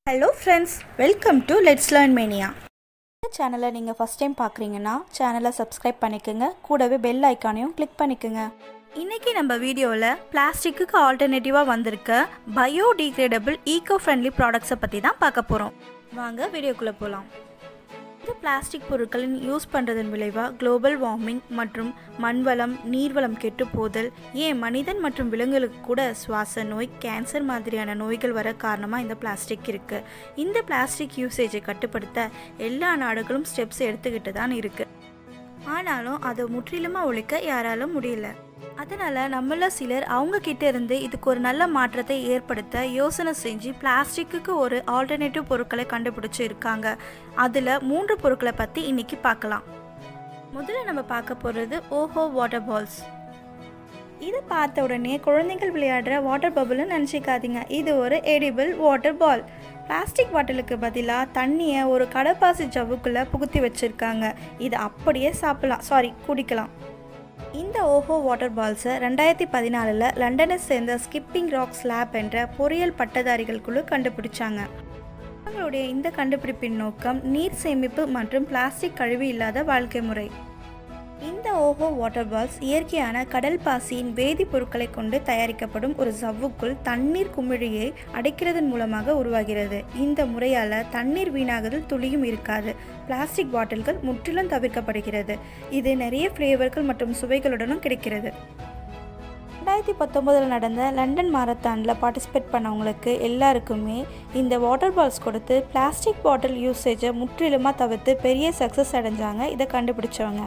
hello friends welcome to let's learn mania இந்த சேனலை நீங்கள் ஃபஸ்ட் டைம் பார்க்குறீங்கன்னா சேனலை சப்ஸ்கிரைப் பண்ணிக்கோங்க கூடவே பெல் ஐக்கானையும் கிளிக் பண்ணிக்கோங்க இன்றைக்கி நம்ம வீடியோவில் பிளாஸ்டிக்கு ஆல்டர்னேட்டிவாக வந்திருக்க பயோடிகிரேடபிள் ஈகோ ஃப்ரெண்ட்லி ப்ராடக்ட்ஸை பற்றி தான் பார்க்க போகிறோம் வாங்க வீடியோக்குள்ளே போகலாம் இந்த பிளாஸ்டிக் பொருட்களின் யூஸ் பண்ணுறதன் விளைவாக குளோபல் வார்மிங் மற்றும் மண்வளம் நீர்வளம் கெட்டுப்போதல் ஏன் மனிதன் மற்றும் விலங்குகளுக்கு கூட சுவாச நோய் கேன்சர் மாதிரியான நோய்கள் வர காரணமாக இந்த பிளாஸ்டிக் இருக்குது இந்த பிளாஸ்டிக் யூசேஜை கட்டுப்படுத்த எல்லா நாடுகளும் ஸ்டெப்ஸ் எடுத்துக்கிட்டு தான் இருக்குது ஆனாலும் அதை முற்றிலுமாக ஒழிக்க யாராலும் முடியல அதனால் நம்மள சிலர் அவங்க கிட்ட இருந்து இதுக்கு ஒரு நல்ல மாற்றத்தை ஏற்படுத்த யோசனை செஞ்சு பிளாஸ்டிக்கு ஒரு ஆல்டர்னேட்டிவ் பொருட்களை கண்டுபிடிச்சு இருக்காங்க அதில் மூன்று பொருட்களை பற்றி இன்னைக்கு பார்க்கலாம் முதல்ல நம்ம பார்க்க போகிறது ஓஹோ வாட்டர் பால்ஸ் இதை பார்த்த உடனே குழந்தைகள் விளையாடுற வாட்டர் பபுள்னு நினச்சிக்காதீங்க இது ஒரு எடிபிள் வாட்டர் பால் பிளாஸ்டிக் பாட்டிலுக்கு பதிலாக தண்ணியை ஒரு கடப்பாசி ஜவ்வுக்குள்ளே புகுத்தி வச்சுருக்காங்க இதை அப்படியே சாப்பிடலாம் சாரி குடிக்கலாம் இந்த ஓஹோ வாட்டர் பால்ஸை ரெண்டாயிரத்தி பதினாலில் லண்டனை சேர்ந்த ஸ்கிப்பிங் ராக் ஸ்லாப் என்ற பொறியியல் பட்டதாரிகள் குழு கண்டுபிடிச்சாங்க அவங்களுடைய இந்த கண்டுபிடிப்பின் நோக்கம் நீர் சேமிப்பு மற்றும் பிளாஸ்டிக் கழிவு இல்லாத வாழ்க்கை முறை இந்த ஓஹோ வாட்டர் பால்ஸ் இயற்கையான கடல் பாசியின் வேதிப்பொருட்களை கொண்டு தயாரிக்கப்படும் ஒரு சவ்வுக்குள் தண்ணீர் குமிழியை அடைக்கிறதன் மூலமாக உருவாகிறது இந்த முறையால் தண்ணீர் வீணாகுதல் துளியும் இருக்காது பிளாஸ்டிக் பாட்டில்கள் முற்றிலும் தவிர்க்கப்படுகிறது இது நிறைய ஃப்ளேவர்கள் மற்றும் சுவைகளுடனும் கிடைக்கிறது ரெண்டாயிரத்தி பத்தொம்போதில் நடந்த லண்டன் மாரத்தானில் பார்ட்டிசிபேட் பண்ணவங்களுக்கு எல்லாருக்குமே இந்த வாட்டர் பால்ஸ் கொடுத்து பிளாஸ்டிக் பாட்டில் யூசேஜை முற்றிலுமாக தவிர்த்து பெரிய சக்ஸஸ் அடைஞ்சாங்க இதை கண்டுபிடிச்சவங்க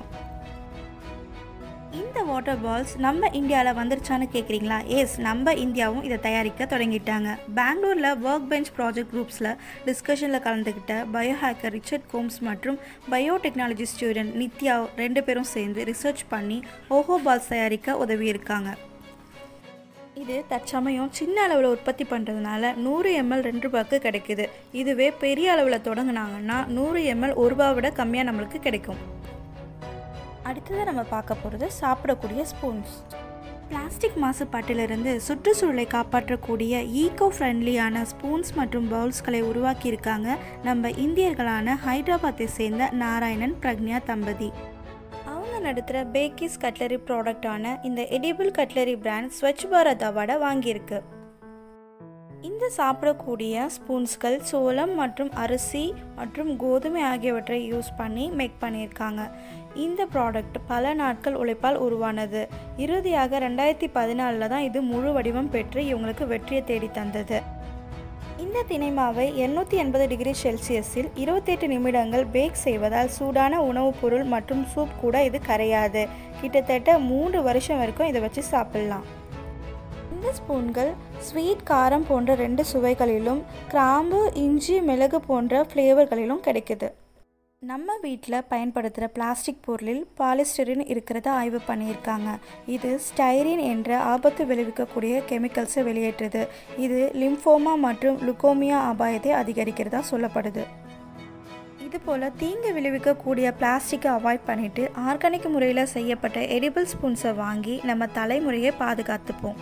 இந்த வாட்டர் பால்ஸ் நம்ம இந்தியாவில் வந்துருச்சான்னு கேட்குறீங்களா எஸ் நம்ம இந்தியாவும் இதை தயாரிக்க தொடங்கிட்டாங்க பெங்களூரில் ஒர்க் பெஞ்ச் ப்ராஜெக்ட் குரூப்ஸில் டிஸ்கஷனில் கலந்துக்கிட்ட பயோ ஹேக்கர் ரிச்சர்ட் கோம்ஸ் மற்றும் பயோ டெக்னாலஜி ஸ்டூடெண்ட் நித்யா ரெண்டு பேரும் சேர்ந்து ரிசர்ச் பண்ணி ஓஹோ பால்ஸ் தயாரிக்க உதவி இருக்காங்க இது தற்சமயம் சின்ன அளவில் உற்பத்தி பண்ணுறதுனால நூறு எம்எல் ரெண்டு ரூபாய்க்கு கிடைக்குது இதுவே பெரிய அளவில் தொடங்கினாங்கன்னா நூறு எம்எல் ஒரு ரூபா விட கம்மியாக நம்மளுக்கு கிடைக்கும் அடுத்ததாக நம்ம பார்க்க போகிறது சாப்பிடக்கூடிய ஸ்பூன்ஸ் பிளாஸ்டிக் மாசுபாட்டிலிருந்து சுற்றுச்சூழலை காப்பாற்றக்கூடிய ஈகோ ஃப்ரெண்ட்லியான ஸ்பூன்ஸ் மற்றும் பவுல்ஸ்களை உருவாக்கியிருக்காங்க நம்ம இந்தியர்களான ஹைதராபாத்தை சேர்ந்த நாராயணன் பிரக்ஞா தம்பதி அவங்க நடத்துகிற பேக்கிஸ் கட்லரி ப்ராடக்டான இந்த edible cutlery brand Swachh Bharat அவார்டை வாங்கியிருக்கு இந்த சாப்பிடக்கூடிய ஸ்பூன்ஸ்கள் சோளம் மற்றும் அரிசி மற்றும் கோதுமை ஆகியவற்றை யூஸ் பண்ணி மேக் பண்ணியிருக்காங்க இந்த ப்ராடக்ட் பல நாட்கள் உழைப்பால் உருவானது இறுதியாக ரெண்டாயிரத்தி பதினாலில் தான் இது முழு வடிவம் பெற்று இவங்களுக்கு வெற்றியை தேடி தந்தது இந்த தினைமாவை எண்ணூற்றி எண்பது டிகிரி செல்சியஸில் இருபத்தெட்டு நிமிடங்கள் பேக் செய்வதால் சூடான உணவுப் பொருள் மற்றும் சூப் கூட இது கரையாது கிட்டத்தட்ட மூன்று வருஷம் வரைக்கும் இதை வச்சு சாப்பிட்லாம் இந்த ஸ்பூன்கள் ஸ்வீட் காரம் போன்ற ரெண்டு சுவைகளிலும் கிராம்பு இஞ்சி மிளகு போன்ற ஃப்ளேவர்களிலும் கிடைக்குது நம்ம வீட்டில் பயன்படுத்துகிற பிளாஸ்டிக் பொருளில் பாலிஸ்டரின் இருக்கிறத ஆய்வு பண்ணியிருக்காங்க இது ஸ்டைரின் என்ற ஆபத்து விளைவிக்கக்கூடிய கெமிக்கல்ஸை வெளியேற்றுது இது லிம்ஃபோமா மற்றும் லுகோமியா அபாயத்தை அதிகரிக்கிறதா சொல்லப்படுது இதுபோல் தீங்கு விளைவிக்கக்கூடிய பிளாஸ்டிக்கை அவாய்ட் பண்ணிவிட்டு ஆர்கானிக் முறையில் செய்யப்பட்ட எடிபிள் ஸ்பூன்ஸை வாங்கி நம்ம தலைமுறையை பாதுகாத்துப்போம்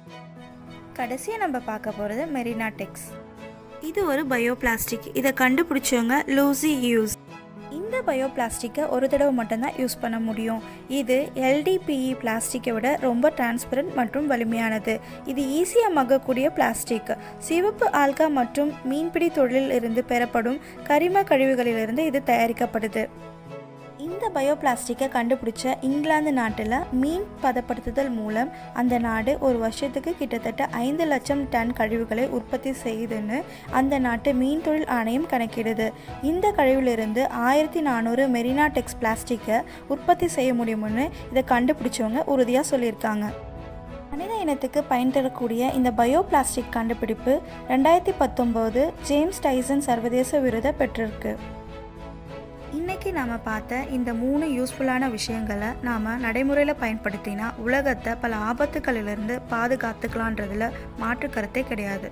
கடைசியாக நம்ம பார்க்க போகிறது மெரினா டெக்ஸ் இது ஒரு பயோ பிளாஸ்டிக் இதை கண்டுபிடிச்சவங்க லூசி யூஸ் இந்த பயோ பிளாஸ்டிக்கை ஒரு தடவை மட்டும்தான் யூஸ் பண்ண முடியும் இது எல்டிபிஇ பிளாஸ்டிக்கை விட ரொம்ப டிரான்ஸ்பரண்ட் மற்றும் வலிமையானது இது ஈஸியாக மக்கக்கூடிய பிளாஸ்டிக் சிவப்பு ஆல்கா மற்றும் மீன்பிடி தொழிலில் இருந்து பெறப்படும் கரிம கழிவுகளிலிருந்து இது தயாரிக்கப்படுது இந்த பயோ பிளாஸ்டிக்கை கண்டுபிடிச்ச இங்கிலாந்து நாட்டில் மீன் பதப்படுத்துதல் மூலம் அந்த நாடு ஒரு வருஷத்துக்கு கிட்டத்தட்ட ஐந்து லட்சம் டன் கழிவுகளை உற்பத்தி செய்யுதுன்னு அந்த நாட்டு மீன் தொழில் ஆணையம் கணக்கிடுது இந்த கழிவிலிருந்து ஆயிரத்தி நானூறு மெரினா டெக்ஸ் பிளாஸ்டிக்கை உற்பத்தி செய்ய முடியும்னு இதை கண்டுபிடிச்சவங்க உறுதியாக சொல்லியிருக்காங்க மனித இனத்துக்கு பயன் தரக்கூடிய இந்த பயோ பிளாஸ்டிக் கண்டுபிடிப்பு ரெண்டாயிரத்தி பத்தொம்போது ஜேம்ஸ் டைசன் சர்வதேச விருதை பெற்றிருக்கு இன்றைக்கி நாம் பார்த்த இந்த மூணு யூஸ்ஃபுல்லான விஷயங்களை நாம் நடைமுறையில் பயன்படுத்தினா உலகத்தை பல ஆபத்துகளிலிருந்து பாதுகாத்துக்கலான்றதில் மாற்று கருத்தே கிடையாது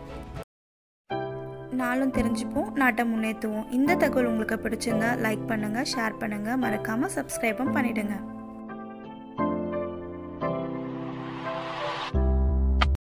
நாளும் தெரிஞ்சுப்போம் நாட்டை முன்னேற்றுவோம் இந்த தகவல் உங்களுக்கு பிடிச்சிருந்தா லைக் பண்ணுங்கள் ஷேர் பண்ணுங்கள் மறக்காமல் சப்ஸ்கிரைபும் பண்ணிவிடுங்க